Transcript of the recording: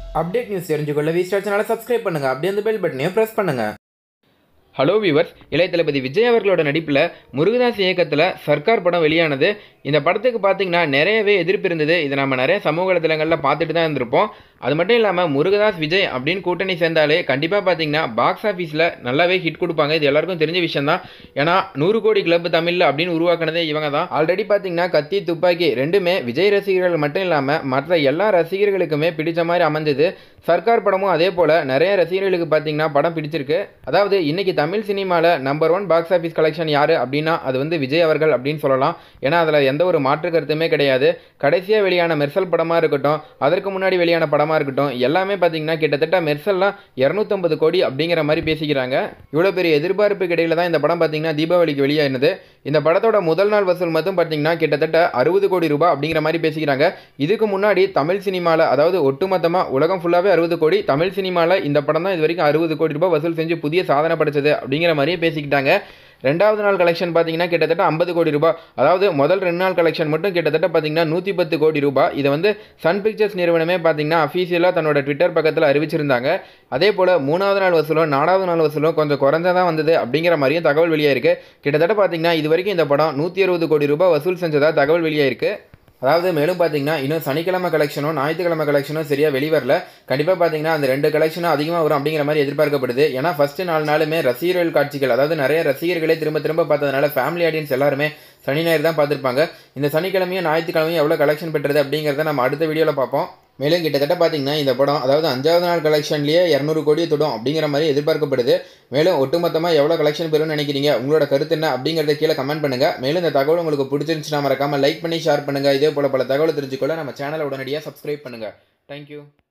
update news தெரிஞ்சுக்கொள்ள V star சேனலை subscribe பண்ணுங்கள் அப்படியே அந்த பெல் பட்டனையும் ப்ரெஸ் பண்ணுங்கள் ஹலோ வியூவர்ஸ் இளைய தளபதி விஜய் அவர்களோட நடிப்பில் முருகதாஸ் இயக்கத்தில் சர்க்கார் படம் வெளியானது இந்த படத்துக்கு பார்த்தீங்கன்னா நிறையவே எதிர்ப்பு இருந்தது இதை நம்ம நிறைய சமூக வலைதளங்களில் பார்த்துட்டு தான் இருந்திருப்போம் அது மட்டும் இல்லாமல் முருகதாஸ் விஜய் அப்படின்னு கூட்டணி சேர்ந்தாலே கண்டிப்பாக பார்த்தீங்கன்னா பாக்ஸ் ஆஃபீஸில் நல்லாவே ஹிட் கொடுப்பாங்க இது எல்லாருக்கும் தெரிஞ்ச விஷயம் தான் ஏன்னா நூறு கோடி கிளப் தமிழில் அப்படின்னு உருவாக்குனதே இவங்க தான் ஆல்ரெடி பார்த்தீங்கன்னா கத்தி துப்பாக்கி ரெண்டுமே விஜய் ரசிகர்கள் மட்டும் இல்லாமல் மற்ற எல்லா ரசிகர்களுக்குமே பிடிச்ச மாதிரி அமைஞ்சது சர்க்கார் படமும் அதே போல் நிறைய ரசிகர்களுக்கு பார்த்தீங்கன்னா படம் பிடிச்சிருக்கு அதாவது இன்னைக்கு தமிழ் சினிமாவில் number one box office collection யார் அப்படின்னா அது வந்து விஜய் அவர்கள் அப்படின்னு சொல்லலாம் ஏன்னா அதில் எந்த ஒரு மாற்று கருத்துமே கிடையாது கடைசியாக வெளியான மெர்சல் படமாக இருக்கட்டும் அதற்கு முன்னாடி வெளியான படமாக இருக்கட்டும் எல்லாமே பார்த்தீங்கன்னா கிட்டத்தட்ட மெர்சல்லாம் இரநூத்தம்பது கோடி அப்படிங்கிற மாதிரி பேசிக்கிறாங்க இவ்வளோ பெரிய எதிர்பார்ப்புக்கு இடையில தான் இந்த படம் பார்த்தீங்கன்னா தீபாவளிக்கு வெளியாயிருந்தது இந்த படத்தோட முதல் நாள் வசூல் மட்டும் பார்த்தீங்கன்னா கிட்டத்தட்ட அறுபது கோடி ரூபாய் அப்படிங்கிற மாதிரி பேசிக்கிறாங்க இதுக்கு முன்னாடி தமிழ் சினிமாவில் அதாவது ஒட்டுமொத்தமாக உலகம் ஃபுல்லாகவே அறுபது கோடி தமிழ் சினிமாவில் இந்த படம் தான் இது வரைக்கும் அறுபது கோடி ரூபாய் வசூல் செஞ்சு புதிய சாதனை படைச்சது அப்படிங்கிற மாதிரியே பேசிக்கிட்டாங்க ரெண்டாவது நாள் கலெக்ஷன் பார்த்தீங்கன்னா கிட்டத்தட்ட ஐம்பது கோடி ரூபாய் அதாவது முதல் ரெண்டு நாள் கலெக்ஷன் மட்டும் கிட்டத்தட்ட பார்த்தீங்கன்னா நூற்றி பத்து கோடி ரூபாய் இதை வந்து சன் பிக்சர்ஸ் நிறுவனமே பார்த்தீங்கன்னா அஃபீஷியலாக தன்னோட ட்விட்டர் பக்கத்தில் அறிவிச்சிருந்தாங்க அதே போல் மூணாவது நாள் வசூலும் நாலாவது நாள் வசூலும் கொஞ்சம் குறைஞ்சதான் வந்தது அப்படிங்கிற மாதிரியும் தகவல் வெளியாயிருக்கு கிட்டத்தட்ட பார்த்தீங்கன்னா இது வரைக்கும் இந்த படம் நூற்றி அறுபது கோடி ரூபாய் வசூல் செஞ்சதா தகவல் வெளியாயிருக்கு அதாவது மேலும் பார்த்தீங்கன்னா இன்னும் சனிக்கிழமை கலெக்ஷனும் ஞாயிற்றுக்கிழமை கலெக்ஷனும் சரியாக வெளிவரல கண்டிப்பாக பார்த்தீங்கன்னா அந்த ரெண்டு கலெக்ஷனும் அதிகமாக வரும் அப்படிங்கிற மாதிரி எதிர்பார்க்கப்படுது ஏன்னா ஃபஸ்ட்டு நாலு நாளுமே ரசிகர்கள் காட்சிகள் அதாவது நிறைய ரசிகர்களே திரும்ப திரும்ப பார்த்ததுனால ஃபேமிலி ஆடியன்ஸ் எல்லாருமே சனி ஞாயிறு தான் பார்த்துருப்பாங்க இந்த சனிக்கிழமையும் ஞாயிற்றுக்கிழமையும் எவ்வளோ கலெக்ஷன் பெற்றது அப்படிங்கிறத நம்ம அடுத்த வீடியோவில் பார்ப்போம் மேலும் கிட்டத்தட்ட பார்த்தீங்கன்னா இந்த படம் அதாவது அஞ்சாவது நாள் கலெக்ஷன்லேயே இரநூறு கோடியை தொடும் அப்படிங்கிற மாதிரி எதிர்பார்க்கப்படுது மேலும் ஒட்டுமொத்தமாக எவ்வளோ கலெக்ஷன் பெறும்னு நினைக்கிறீங்க உங்களோட கருத்து என்ன அப்படிங்கிறத கீழே கமெண்ட் பண்ணுங்கள் மேலும் இந்த தகவல் உங்களுக்கு பிடிச்சிருந்துச்சுன்னா மறக்காமல் லைக் பண்ணி ஷேர் பண்ணுங்கள் இதே போல் பல தகவல் தெரிஞ்சுக்கொள்ள நம்ம சேனலை உடனடியாக சப்ஸ்கிரைப் பண்ணுங்கள் தேங்க்யூ